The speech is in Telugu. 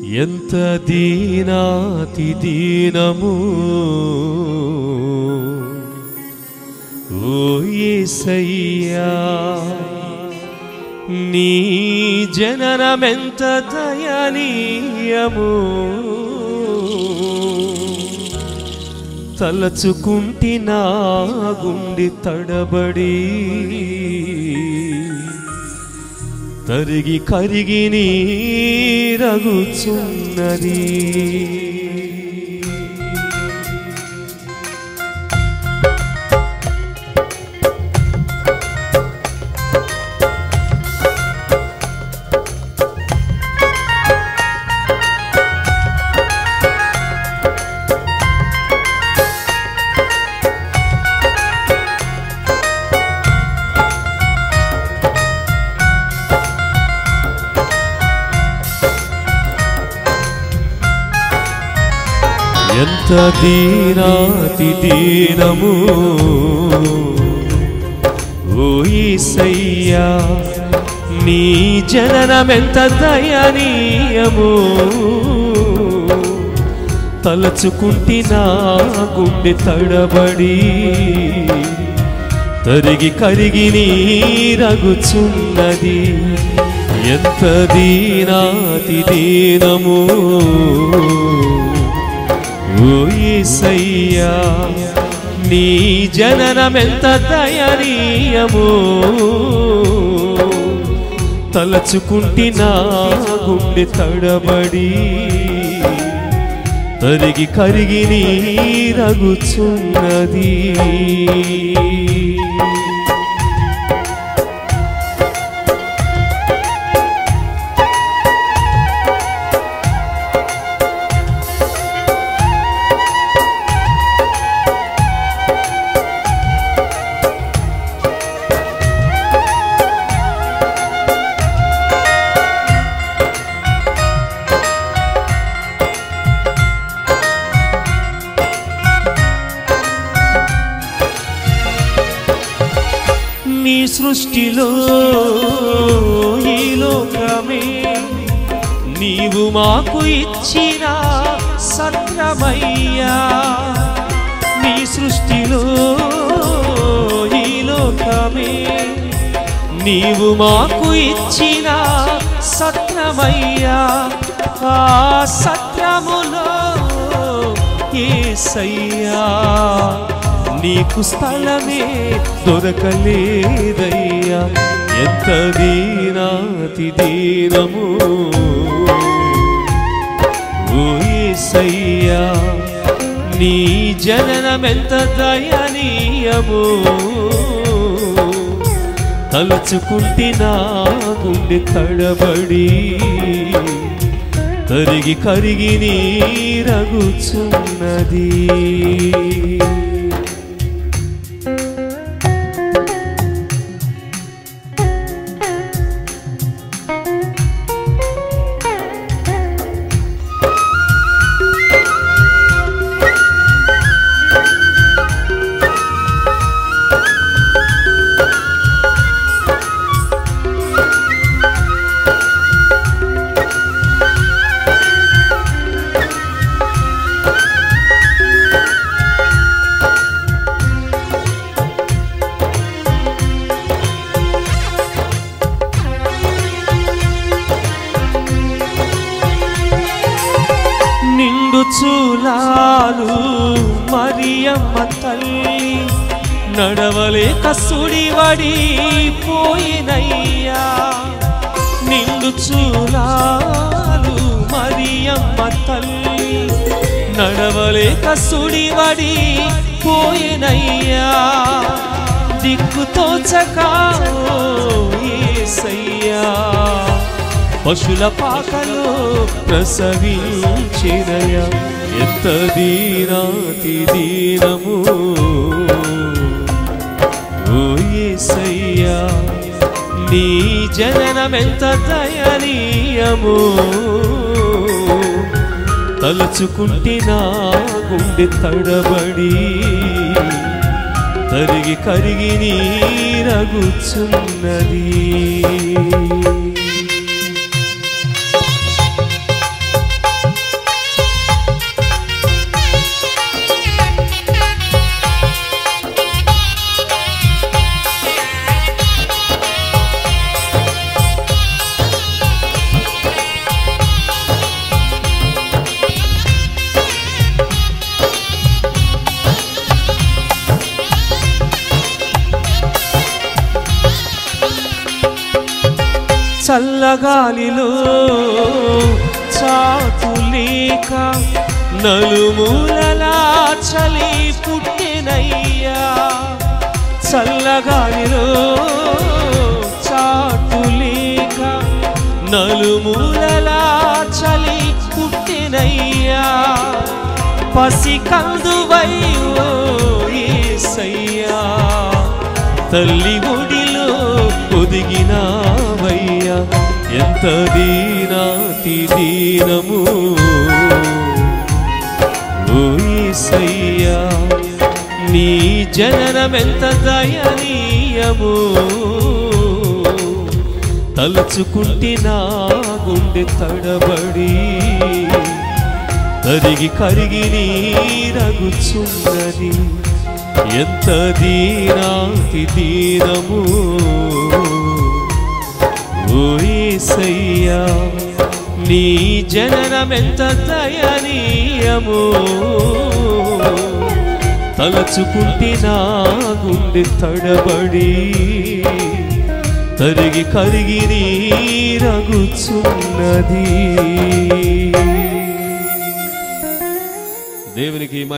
ఎంత దీనాతి దీనము ఓ యేసయ్యా నీ జననమెంత దయనీయము తలచుకుంటి నా గుండి తడబడి తరిగి కరిగి నీరగుచున్నది ఎంత దీనాతి దీనము ఓ ఈసయ్యా నీ జననమెంత దయనీయము తలచుకుంటి నా గుండె తడబడి తరిగి కరిగి నీరగుచున్నది ఎంత దీనాతి దీనము ఓ యేసయ్యా నీ జననమెంత దయనీయము తలచుకుంటి నా గుండె తడబడి తరిగి కరిగి నీరగుచున్నది నీ సృష్టిలో ఈ లోకమే నీవు మాకు ఇచ్చిన సత్రమయ్యా నీ సృష్టిలో ఈ లోకమే నీవు మాకు ఇచ్చిన సత్రమయ్యా ఆ సత్రములో ఏసయ్యా నీకు స్థలమే దొరకలేదయ్యా ఎంత దీనాతి దీనము ఓ యేసయ్యా నీ జననమెంత దయనీయము తలుచుకుంటి నా గుండె తడబడి కరిగి కరిగి నీరగుచున్నది నిండు చూలాలు మరియమ్మ తల్లి నడవలేక సుడివడి పోయినయ్యా నిండు చూలాలు మరియమ్మ తల్లి నడవలేక సుడివడి పోయినయ్యా దిక్కు తోచకా ఏసయ్యా పశుల పాకలో ప్రసవించినయ ఎంత దీనాతి దీనము ఓ యేసయ్యా నీ జననమెంత దయనీయము తలుచుకుంటి నా గుండె తడబడి తరిగి కరిగి నీరగుచున్నది చల్లగాలిలో చాతులేక నలుమూలలా చలి పుట్టినయ్యా చల్లగాలిలో చాటులేక నలుమూలలా చలి పుట్టినయ్యా పసి కందువై ఓ యేసయ్యా తల్లి ఒడిలో ఒదిగినావయ్యా ఎంత దీనాతి దీనము ఓ యేసయ్యా నీ జననమెంత దయనీయము తలుచుకుంటే నా గుండె తడబడి తరిగి కరిగి నీరగుచున్నది ఎంత దీనాతి దీనము ఓ యేసయ్యా నీ జననమెంత దయనీయము తలచుకుంటే నా గుండె తడబడి తరిగి కరిగి నీరగుచున్నది దేవునికి